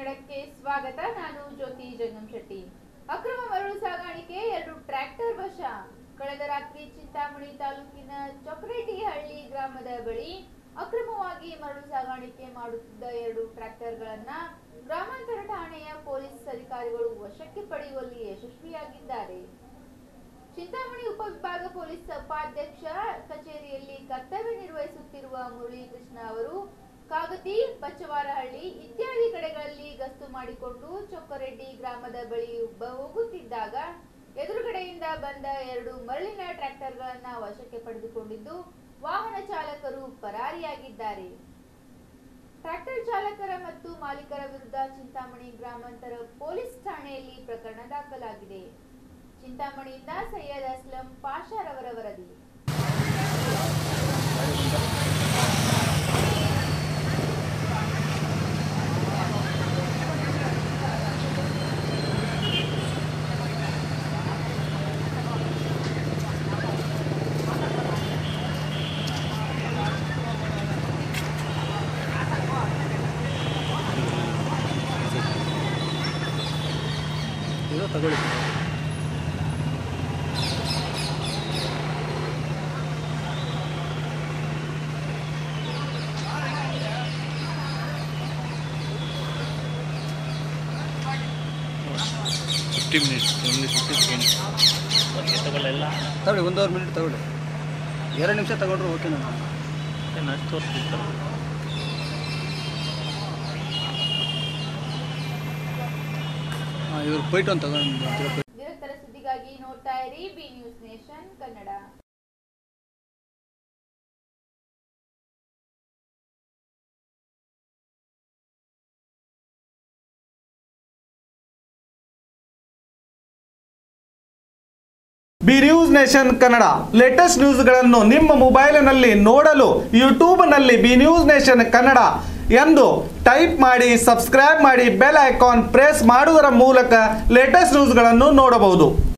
ಕನ್ನಡಕ್ಕೆ ಸ್ವಾಗತ ನಾನು ಜ್ಯೋತಿ ಜಂಗಮ್ ಶೆಟ್ಟಿ ಅಕ್ರಮ ಮರಳು ಸಾಗಾಣಿಕೆ ಎರಡು ಟ್ರ್ಯಾಕ್ಟರ್ ವಶ ಕಳೆದ ರಾತ್ರಿ ಚಿಂತಾಮಣಿ ತಾಲೂಕಿನ ಚೊಕರೇಟಿಹಳ್ಳಿ ಗ್ರಾಮದ ಬಳಿ ಅಕ್ರಮವಾಗಿ ಮರಳು ಸಾಗಾಣಿಕೆ ಮಾಡುತ್ತಿದ್ದ ಎರಡು ಟ್ರ್ಯಾಕ್ಟರ್ಗಳನ್ನ ಗ್ರಾಮಾಂತರ ಠಾಣೆಯ ಪೊಲೀಸ್ ಅಧಿಕಾರಿಗಳು ವಶಕ್ಕೆ ಪಡೆಯುವಲ್ಲಿ ಯಶಸ್ವಿಯಾಗಿದ್ದಾರೆ ಚಿಂತಾಮಣಿ ಉಪವಿಭಾಗ ಪೊಲೀಸ್ ಉಪಾಧ್ಯಕ್ಷ ಕಚೇರಿಯಲ್ಲಿ ಕರ್ತವ್ಯ ನಿರ್ವಹಿಸುತ್ತಿರುವ ಮುರಳೀಕೃಷ್ಣ ಅವರು ಕಾಗತಿ ಬಚ್ಚವಾರಹಳ್ಳಿ ಇತ್ಯಾದಿ ಕಡೆಗಳಲ್ಲಿ ಗಸ್ತು ಮಾಡಿಕೊಂಡು ಚೊಕ್ಕರೆಡ್ಡಿ ಗ್ರಾಮದ ಬಳಿ ಬ- ಹೋಗುತ್ತಿದ್ದಾಗ ಎದುರುಗಡೆಯಿಂದ ಬಂದ ಎರಡು ಮರಳಿನ ಟ್ರ್ಯಾಕ್ಟರ್ಗಳನ್ನ ವಶಕ್ಕೆ ಪಡೆದುಕೊಂಡಿದ್ದು ವಾಹನ ಚಾಲಕರು ಪರಾರಿಯಾಗಿದ್ದಾರೆ ಟ್ರ್ಯಾಕ್ಟರ್ ಚಾಲಕರ ಮತ್ತು ಮಾಲೀಕರ ವಿರುದ್ಧ ಚಿಂತಾಮಣಿ ಗ್ರಾಮಾಂತರ ಪೊಲೀಸ್ ಠಾಣೆಯಲ್ಲಿ ಪ್ರಕರಣ ದಾಖಲಾಗಿದೆ ಚಿಂತಾಮಣಿಯಿಂದ ಸೈಯದ್ ಅಸ್ಲಂ ಪಾಷಾರವರ ವರದಿ ಇದು ತಗೊಳ್ಳಿ fifty minutes only fifty seconds okay ತಗೊಳ್ಳಿಲ್ಲ ತಗೊಳ್ಳಿ ಒಂದೂವರೆ ಮಿನಿಟ್ ತಗೊಳ್ಳಿ ಎರಡು ನಿಮಿಷ ತಗೊಂಡ್ರೆ ಓಕೆ ನಾನು ಏನು ಅಷ್ಟು ತೋರಿಸ್ತಿತ್ತು ಹಾಂ ಇವ್ರು ಪೈಟ್ ಒಂದು ತಗೊಂಡು ನಿರಂತರ ಸುದ್ದಿಗಾಗಿ ನೋಡ್ತಾ ಇರಿ B news nation Kannada B news nation Kannada latest ನ್ಯೂಸ್ಗಳನ್ನು ನಿಮ್ಮ ಮೊಬೈಲಿನಲ್ಲಿ ನೋಡಲು ಯೂಟ್ಯೂಬ್ನಲ್ಲಿ ಬಿ ನ್ಯೂಸ್ ನೇಷನ್ ಕನ್ನಡ ಎಂದು ಟೈಪ್ ಮಾಡಿ ಸಬ್ಸ್ಕ್ರೈಬ್ ಮಾಡಿ ಬೆಲ್ ಐಕಾನ್ ಪ್ರೆಸ್ ಮಾಡುವುದರ ಮೂಲಕ ಲೇಟೆಸ್ಟ್ ನ್ಯೂಸ್ಗಳನ್ನು ನೋಡಬಹುದು